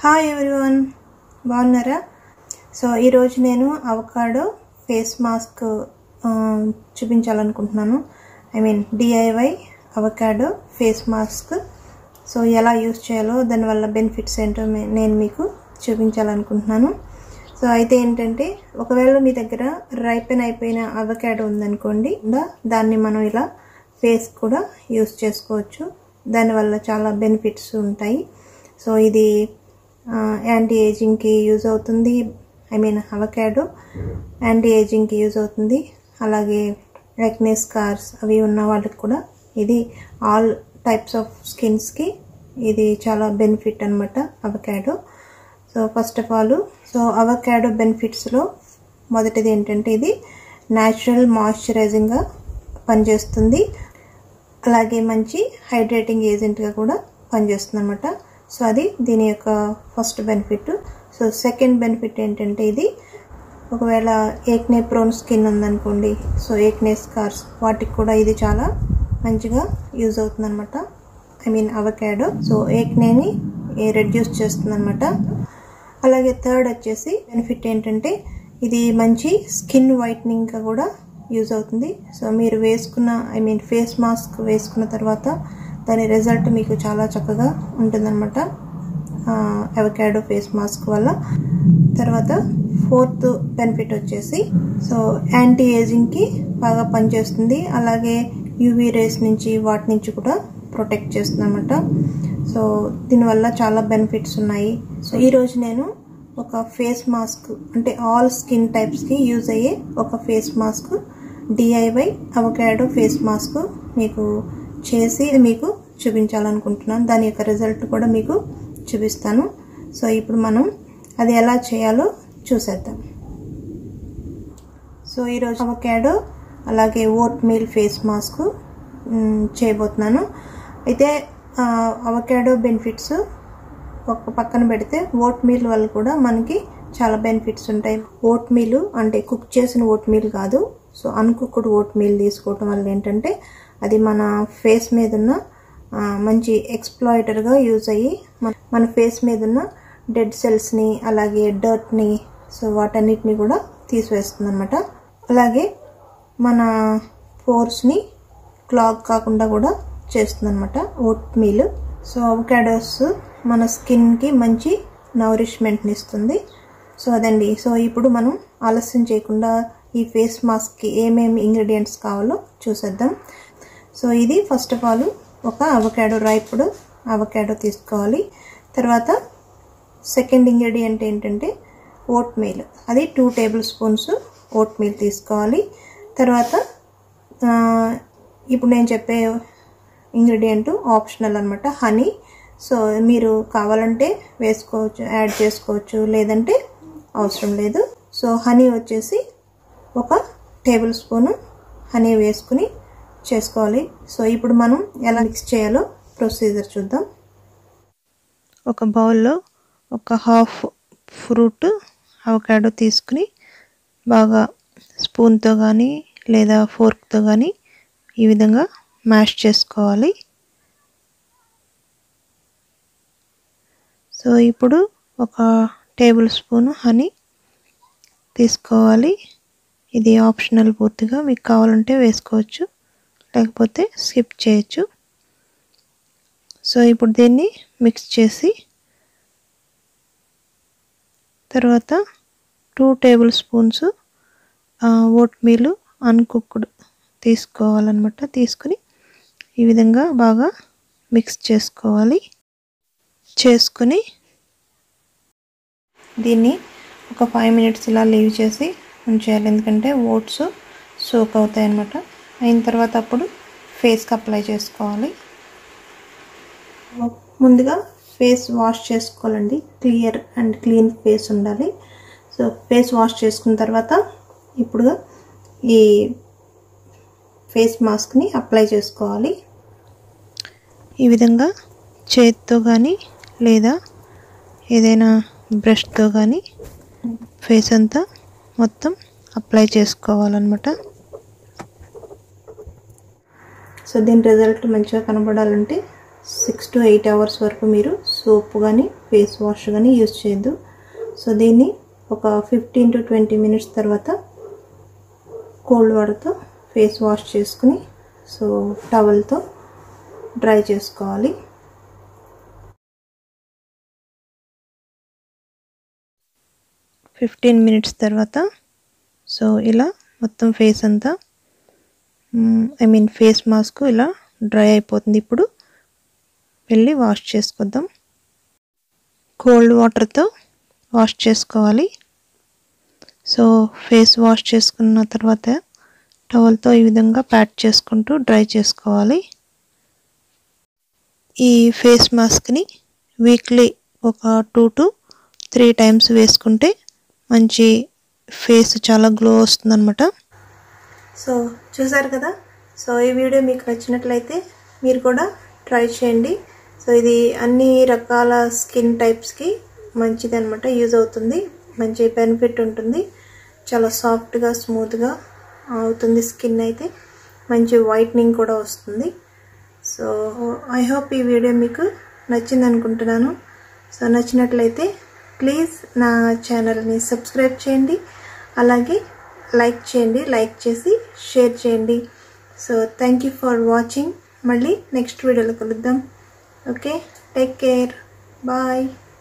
hi everyone బాగున్నారా so ఈరోజు నేను అవకాడో ఫేస్ మాస్క్ ఆ, చూపించాలనుకుంటున్నాను I mean DIY avocado face mask so ఎలా యూస్ చేయాలో దానివల్ల బెనిఫిట్స్ ఏంటో మే- నేను మీకు చూపించాలనుకుంటున్నాను సో అయితే ఏంటంటే ఒకవేళ మీ దగ్గర రైపెన్ అయిపోయిన అవకాడో ఉందనుకోండి దా- దాన్ని మనం ఇలా ఫేస్ కూడా యూస్ చేసుకోవచ్చు దానివల్ల చాలా బెనిఫిట్స్ ఉంటాయి సో ఇది యాంటీ ఏజింగ్కి యూజ్ అవుతుంది ఐ మీన్ అవకాడో యాంటీ ఏజింగ్కి యూజ్ అవుతుంది అలాగే యాక్నే స్కార్స్ అవి ఉన్న వాళ్ళకి కూడా ఇది ఆల్ టైప్స్ ఆఫ్ స్కిన్స్కి ఇది చాలా బెనిఫిట్ అనమాట avocado so first of all so avocado బెనిఫిట్స్లో మొదటిది ఏంటంటే ఇది న్యాచురల్ మాయిశ్చరైజింగ్గా పనిచేస్తుంది అలాగే మంచి హైడ్రేటింగ్ ఏజెంట్గా కూడా పనిచేస్తుంది అనమాట సో అది దీని యొక్క first benefit so second benefit ఏంటంటే ఇది ఒకవేళ ఏక్నే ప్రోన్ స్కిన్ ఉందనుకోండి సో ఏక్నే స్కార్స్ వాటికి కూడా ఇది చాలా మంచిగా యూజ్ అవుతుంది అనమాట ఐ మీన్ అవకాడో సో ఏక్నేని రెడ్యూస్ చేస్తుంది అనమాట అలాగే థర్డ్ వచ్చేసి బెనిఫిట్ ఏంటంటే ఇది మంచి స్కిన్ వైట్నింగ్గా కూడా యూజ్ అవుతుంది సో మీరు వేసుకున్న ఐ మీన్ ఫేస్ మాస్క్ వేసుకున్న తర్వాత దాని రిజల్ట్ మీకు చాలా చక్కగా ఉంటుందన్నమాట అవకాడో ఫేస్ మాస్క్ వల్ల తర్వాత ఫోర్త్ బెనిఫిట్ వచ్చేసి సో యాంటీ ఏజింగ్కి బాగా పనిచేస్తుంది అలాగే యూవీ రేస్ నుంచి వాటి నుంచి కూడా ప్రొటెక్ట్ చేస్తుంది అనమాట సో దీనివల్ల చాలా బెనిఫిట్స్ ఉన్నాయి సో ఈరోజు నేను ఒక ఫేస్ మాస్క్ అంటే ఆల్ స్కిన్ టైప్స్కి యూజ్ అయ్యే ఒక face mask DIY avocado face mask మీకు చేసి మీకు చూపించాలనుకుంటున్నాను దాని యొక్క రిజల్ట్ కూడా మీకు చూపిస్తాను సో ఇప్పుడు మనం అది ఎలా చేయాలో చూసేద్దాం సో ఈరోజు అవకాడో అలాగే ఓట్ మీల్ ఫేస్ మాస్క్ మ్, చేయబోతున్నాను అయితే అవకాడో బెనిఫిట్స్ ఒక పక్కన పెడితే ఓట్ మీల్ వల్ల కూడా మనకి చాలా బెనిఫిట్స్ ఉంటాయి ఓట్ మీల్ అంటే కుక్ చేసిన ఓట్ మీల్ కాదు సో అన్కుక్డ్ ఓట్ మీల్ తీసుకోవటం వల్ల ఏంటంటే అది మన ఫేస్ మీద ఉన్న ఆ, మంచి ఎక్స్ప్లాయిటర్గా యూజ్ అయ్యి మన మన ఫేస్ మీద ఉన్న డెడ్ సెల్స్ని అలాగే డర్ట్ని సో వాటన్నిటిని కూడా తీసివేస్తుంది అనమాట అలాగే మన పోర్స్ని క్లాగ్ కాకుండా కూడా చేస్తుంది అనమాట ఓట్ మీల్ సో అవకాడోస్ మన స్కిన్కి మంచి నౌరిష్మెంట్ని ఇస్తుంది సో అదండి సో ఇప్పుడు మనం ఆలస్యం చేయకుండా ఈ ఫేస్ మాస్క్కి ఏమేమి ఇంగ్రీడియంట్స్ కావాలో చూసేద్దాం సో ఇది ఫస్ట్ ఆఫ్ ఆల్ ఒక అవకాడో రైపుడు అవకాడో తీసుకోవాలి తర్వాత సెకండ్ ఇంగ్రీడియంట్ ఏంటంటే ఓట్ మీల్ అది two tablespoons oatmeal తీసుకోవాలి తర్వాత ఆ, ఇప్పుడు నేను చెప్పే ఇంగ్రీడియంట్ ఆప్షనల్ అనమాట హనీ సో మీరు కావాలంటే వేసుకోవచ్చు యాడ్ చేసుకోవచ్చు లేదంటే అవసరం లేదు సో హనీ వచ్చేసి ఒక టేబుల్ స్పూను హనీ వేసుకుని చేసుకోవాలి సో ఇప్పుడు మనం ఎలా మిక్స్ చేయాలో ప్రొసీజర్ చూద్దాం ఒక బౌల్లో ఒక హాఫ్ ఫ్రూట్ అవకాడో తీసుకుని బాగా స్పూన్తో కానీ లేదా ఫోర్క్తో కానీ ఈ విధంగా మ్యాష్ చేసుకోవాలి సో ఇప్పుడు ఒక టేబుల్ స్పూన్ హనీ తీసుకోవాలి ఇది ఆప్షనల్ పూర్తిగా మీకు కావాలంటే వేసుకోవచ్చు లేకపోతే స్కిప్ చేయొచ్చు సో ఇప్పుడు దీన్ని మిక్స్ చేసి తర్వాత two tablespoons oatmeal uncooked తీసుకోవాలన్నమాట తీసుకుని ఈ విధంగా బాగా మిక్స్ చేసుకోవాలి చేసుకుని దీన్ని ఒక ఫైవ్ మినిట్స్ ఇలా లీవ్ చేసి ఉంచేయాలి ఎందుకంటే ఓట్స్ సోక్ అవుతాయి అన్నమాట అయిన తర్వాత అప్పుడు ఫేస్కి అప్లై చేసుకోవాలి ముందుగా ఫేస్ వాష్ చేసుకోవాలండి క్లియర్ అండ్ క్లీన్ ఫేస్ ఉండాలి సో ఫేస్ వాష్ చేసుకున్న తర్వాత ఇప్పుడు ఈ ఫేస్ మాస్క్ని అప్లై చేసుకోవాలి ఈ విధంగా చేతితో కానీ లేదా ఏదైనా బ్రష్తో కానీ ఫేస్ అంతా మొత్తం అప్లై చేసుకోవాలన్నమాట సో దీని రిజల్ట్ మంచిగా కనబడాలంటే సిక్స్ టు ఎయిట్ అవర్స్ వరకు మీరు సోప్ కానీ ఫేస్ వాష్ కానీ యూజ్ చేయొద్దు సో దీన్ని ఒక ఫిఫ్టీన్ టు ట్వంటీ మినిట్స్ తర్వాత కోల్డ్ వాటర్తో ఫేస్ వాష్ చేసుకుని సో టవల్తో డ్రై చేసుకోవాలి ఫిఫ్టీన్ మినిట్స్ తర్వాత సో ఇలా మొత్తం ఫేస్ అంతా ఐ మీన్ ఫేస్ మాస్క్ ఇలా డ్రై అయిపోతుంది ఇప్పుడు వెళ్ళి వాష్ చేసుకొద్దాం కోల్డ్ వాటర్తో వాష్ చేసుకోవాలి సో ఫేస్ వాష్ చేసుకున్న తర్వాత టవల్తో ఈ విధంగా ప్యాట్ చేసుకుంటూ డ్రై చేసుకోవాలి ఈ ఫేస్ మాస్క్ని వీక్లీ ఒక టూ టు త్రీ టైమ్స్ వేసుకుంటే మంచి ఫేస్ చాలా గ్లో వస్తుందన్నమాట సో చూసారు కదా సో ఈ వీడియో మీకు నచ్చినట్లయితే మీరు కూడా ట్రై చేయండి సో ఇది అన్ని రకాల స్కిన్ టైప్స్కి మంచిది అనమాట యూజ్ అవుతుంది మంచి బెనిఫిట్ ఉంటుంది చాలా సాఫ్ట్గా స్మూత్గా అవుతుంది స్కిన్ అయితే మంచి వైట్నింగ్ కూడా వస్తుంది సో ఐ హోప్ ఈ వీడియో మీకు నచ్చింది అనుకుంటున్నాను సో నచ్చినట్లయితే ప్లీజ్ నా ఛానల్ని సబ్స్క్రైబ్ చేయండి అలాగే లైక్ చేయండి లైక్ చేసి షేర్ చేయండి so thank you for watching మళ్ళీ నెక్స్ట్ వీడియోలో కలుద్దాం ఓకే టేక్ కేర్ బాయ్